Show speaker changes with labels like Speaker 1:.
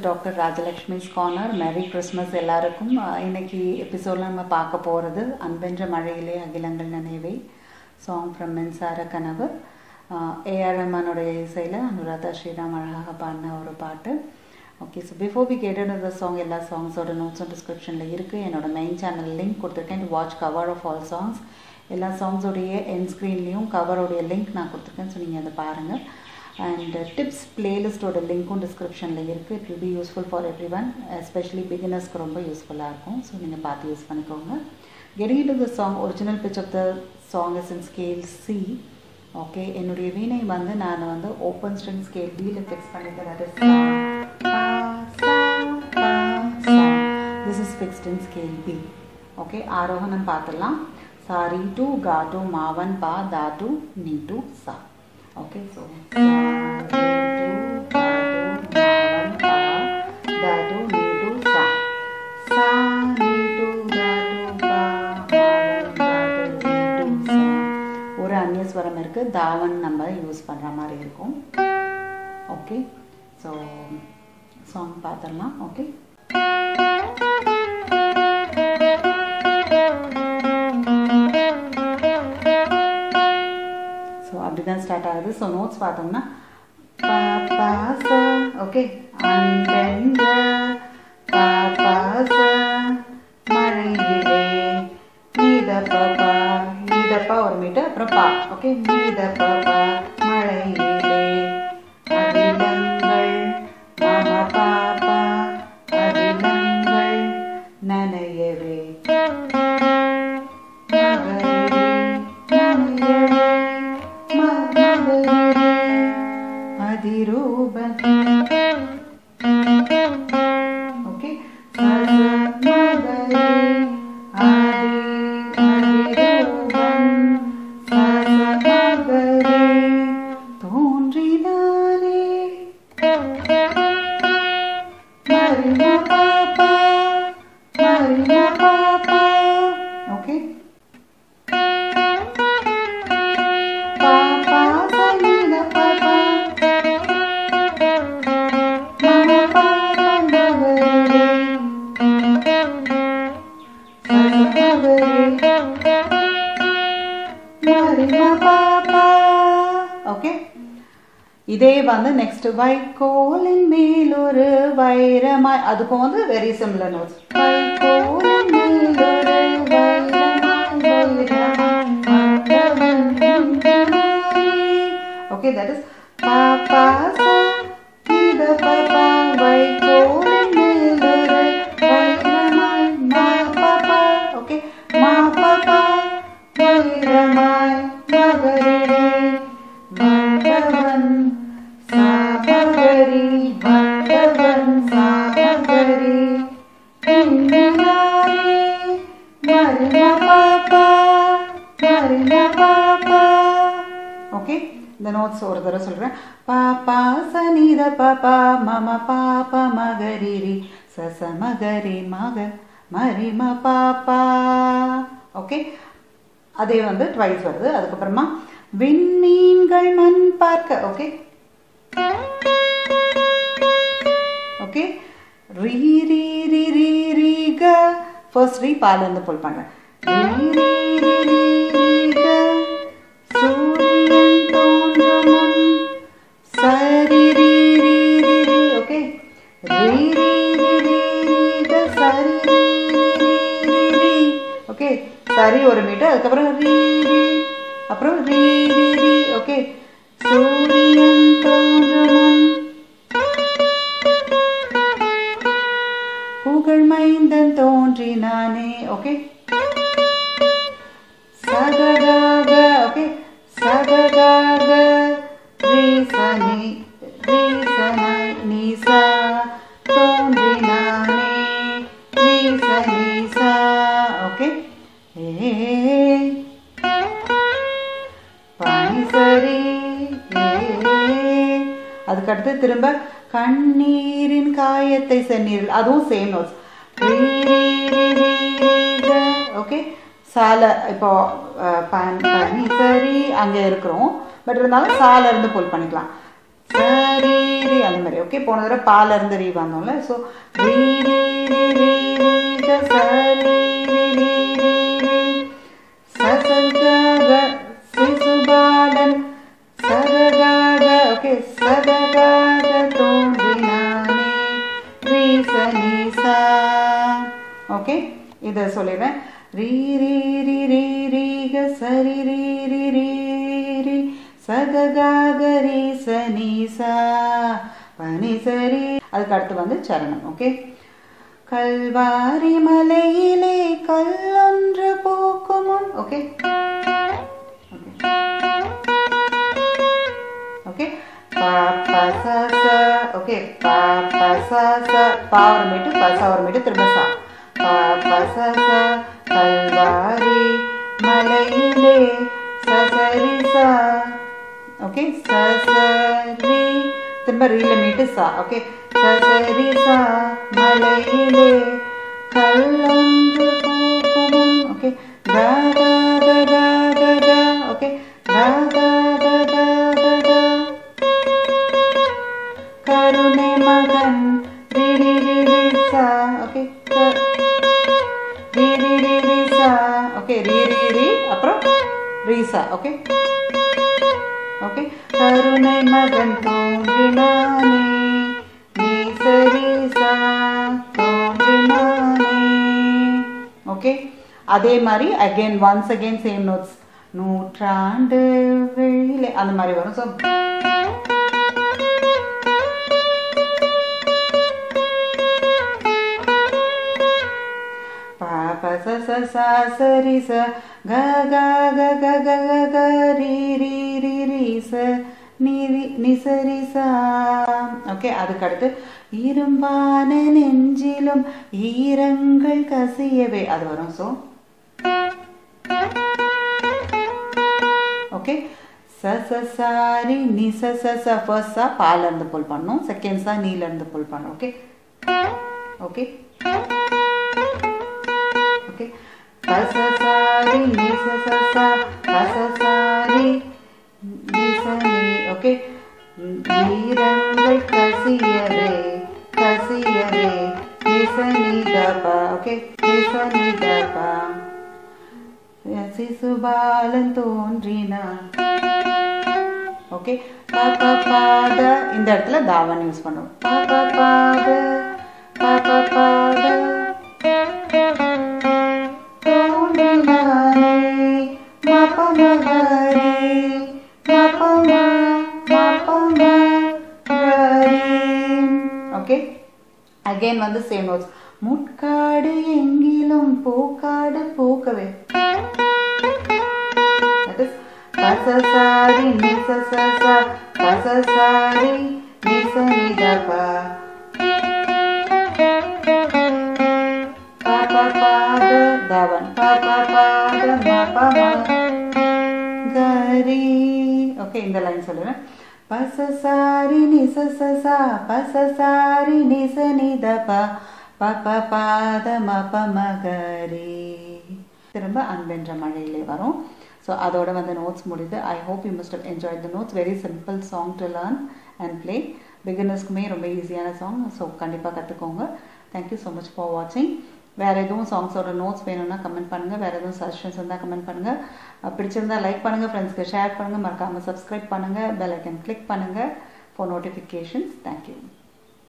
Speaker 1: doctor Rajalakshmi's corner merry Christmas எல்லாருக்கும் அஹ், இன்னைக்கு எபிசோடில் நம்ம பார்க்க போகிறது அன்பென்ற மழையிலே அகிலங்கள் நினைவே சாங் ஃப்ரம் மின்சார கனவு ஏஆர் ரஹ்மானுடைய இசையில் அனுராதா ஸ்ரீராம் அழகாக பாடின ஒரு பாட்டு okay so before we get இந்த சாங் எல்லா சாங்ஸோட நோட்ஸும் டிஸ்கிரிப்ஷனில் இருக்குது என்னோட மெயின் சேனல் லிங்க் கொடுத்துருக்கேன் to watch cover of all songs எல்லா சாங்ஸோடைய என் ஸ்க்ரீன்லேயும் கவரோடைய லிங்க் நான் கொடுத்துருக்கேன் ஸோ நீங்கள் அதை பாருங்கள் அண்ட் டிப்ஸ் பிளேலிஸ்ட்டோட லிங்க்கும் டிஸ்கிரிப்ஷனில் இருக்குது it will be useful for everyone especially பிகினர்ஸ்க்கு ரொம்ப யூஸ்ஃபுல்லாக இருக்கும் ஸோ நீங்கள் பார்த்து யூஸ் பண்ணிக்கோங்க getting to the song original pitch of the song is in scale C okay என்னுடைய வீணை வந்து நான் வந்து ஓப்பன் ஸ்ட்ரிங் ஸ்கேல் பியில் ஃபிக்ஸ் பண்ணியிருக்கேன் that is this is fixed in scale B okay ஆரோகணம் பார்த்துடலாம் சாரி டு கா டு மாவன் பா தா டு நீ டு சா ஓகே ஸோ ஒரு அந்நியஸ்வரம் இருக்கு தாவன் நம்ம யூஸ் பண்ற மாதிரி இருக்கும் ஓகே ஸோ சாங் பார்த்துடலாம் ஓகே ஸோ அப்படி தான் ஸ்டார்ட் ஆகுது ஸோ நோட்ஸ் பார்த்தோம்னா பா பா ச ஓகே அன்பென்ற பா பா ச மழையிலே நீத பா நீதப்பா ஒரு மீட்டர் அப்புறம் பா ஓகே நீத பா மழையிலே அகிலங்கள் மம பாப்பா அகிலங்கள் நனையவே மகளிரே நனையவே மகளிரே அதிரூபன் ஓகே மகளே ஆதி அதிரூபன் மகளே தோன்றினாலே மரிமா பாப்பா மரிமா பாப்பா ஓகே பாப்பா சங்கீத பாப்பா மம பாப்பா மகளே ஓகே இதே வந்து நெக்ஸ்ட் வைக்கோலின் மேல் ஒரு வைரமாய் அதுக்கும் வந்து வெரி சிமிலர் நோட்ஸ் வைக்கோலின் மேல் ஒரு ஓகே தட் இஸ் பாப்பா நீத பாப்பா வைக்கோலின் மேல் ஒரு வைரமாய் மா பாப்பா ஓகே மா பாப்பா வைரமாய் மகரிடே வந்தவன் சாபகரி வந்தவன் சாபகரி இன்னாரே மரிம பாப்பா மரிம பாப்பா ஓகே இந்த நோட்ஸ் ஒரு தடவை சொல்கிறேன் பாப்பா சனித பாப்பா மம பாப்பா மகரிரி சச மகரி மக மரிம பாப்பா ஓகே அதே வந்து ட்வைஸ் வருது அதுக்கப்புறமா விண்மீன்கள் மண் பார்க்க ஓகே ஓகே ரீ ரீ ரீ ரீ ரீ க ஃபர்ஸ்ட் ரீ பால இருந்து புல் பண்றேன் ரீ ரீ ரீ ரீ ரீ க சூரியன் தோன்றும் முன் சரி ரீ ரீ ரீ ரீ ஓகே ரீ ரீ ரீ ரீ ரீ க சரி ரீ ரீ ரீ ரீ ஓகே சரி ஒரு மீட்டர் அதுக்கப்புறம் ரீ ரீ அப்புறம் ரீ ரீ ரீ ஓகே சூரியன் தோன்றும் முன் புகழ் மைந்தன் தோன்றினானே ஓகே சககாக ஓகே சககாக ரீசனி ரீசனை நீசா தோன்றினானே ரீசனீசா ஓகே ஏ பனி சரி அதுக்கடுத்து திரும்ப கண்ணீரின் காயத்தை செந்நீரில் அதுவும் சேம் நோட்ஸ் ஓகே சாலை இப்போ அஹ், பன்- பனி சரி அங்கே இருக்கிறோம் பட் இருந்தாலும் சால இருந்து புல் பண்ணிக்கலாம் ச ரீ ரீ அந்த மாதிரி ஓகே போன தடவை பால இருந்து ரீ வந்தோம்ல ஸோ ரீ ரீ ரீ ரீ ரீ க ச ரீ ரீ ரீ ரீ ரீ சசகாக சிசுபாலன் சதகாக ஓகே சதகாக தோன்றினானே ரீசனிசா ஓகே இதை சொல்லிடுறேன் ரீ ரீ ரீ ரீ ரீ க சரி ரீ ரீ ரீ ரீ சதகாக ரீசனிசா பனி சரி அதுக்கு அடுத்து வந்து சரணம் ஓகே கல்வாரி மலையிலே கல்லொன்று பூக்குமுன் ஓகே ஓகே பச ஓகே பச பா ஒரு மீட்டு பச ஒரு மீட்டு திரும்ப சா பச கல்வாரி மலையிலே சசரி சா ஓகே சசரி திரும்ப ரீல மீட்டு சா ஓகே சசரி சா மலையிலே கல்லொன்று பூக்குமுன் ஓகே கா கா கா கா கா கா ஓகே கா கா கா கா கா கா கருணை மகன் ரி ரி ரி ரி சா ஓகே ரி ரி ரி ரி சா ஓகே ரி ரி ரி அப்புறம் ரி சா ஓகே ஓகே கருணை மகன் தோன்றினானே நீ சரி சா தோன்றினானே ஓகே அதே மாதிரி again once again same notes நூற்றாண்டு வெளியிலே அந்த மாதிரி வரும் ஸோ பாப ச ச சா சரி ச க க க க க க க ரி ரி ரி ரி ச நி ரி நி சரி சா ஓகே அதுக்கு அடுத்து இரும்பான நெஞ்சிலும் ஈரங்கள் கசியவே அது வரும் ஸோ ஓகே ச ச சாரி நி ச ச ச ஃபர்ஸ்ட் சா பால இருந்து புல் பண்ணணும் செகண்ட் சா நீல இருந்து புல் பண்ணணும் ஓகே ஓகே ஓகே பச சாரி நி ச ச சா பச சாரி நி ச நி ஓகே ஈரங்கள் கசியவே கசியவே நி ச நி த ப ஓகே நி ச நி த ப சிசுபாலன் தோன்றினான் ஓகே பாப்பா பாத இந்த இடத்துல தாவன் யூஸ் பண்ணுவோம் பாப்பா பாத பாப்பா பாத தோன்றினானே மாப்பா மகரே மாப்பா மாப்பா மகரே ஓகே அகைன் வந்து சேம் நோட்ஸ் முட்காடு எங்கிலும் பூக்காடு பூக்கவே that is பசசாரி நிசசசா பசசாரி நிச நிதபா பாபா பாத தவன் பாபா பாத மபா கரி ஓகே இந்த லைன் சொல்லுறேன் பசசாரி நிசசசா பசசாரி நிச நிதபா பப பாத மப மகரி திரும்ப அன்பென்ற மழையிலே வரும் ஸோ அதோட வந்து நோட்ஸ் முடியுது I hope you must enjoy the notes very simple song to learn and play பிகினர்ஸ்க்குமே ரொம்ப ஈஸியான சாங் ஸோ கண்டிப்பாக கற்றுக்கோங்க தேங்க்யூ ஸோ மச் ஃபார் வாட்சிங் வேறு எதுவும் சாங்ஸோட நோட்ஸ் வேணும்னா கமெண்ட் பண்ணுங்கள் வேறு எதுவும் சஜஷன்ஸ் இருந்தால் கமெண்ட் பண்ணுங்கள் பிடிச்சிருந்தா லைக் பண்ணுங்கள் ஃப்ரெண்ட்ஸ்க்கு ஷேர் பண்ணுங்கள் மறக்காமல் சப்ஸ்கிரைப் பண்ணுங்கள் பெல் ஐக்கன் கிளிக் பண்ணுங்கள் ஃபார் நோட்டிஃபிகேஷன்ஸ் தேங்க்யூ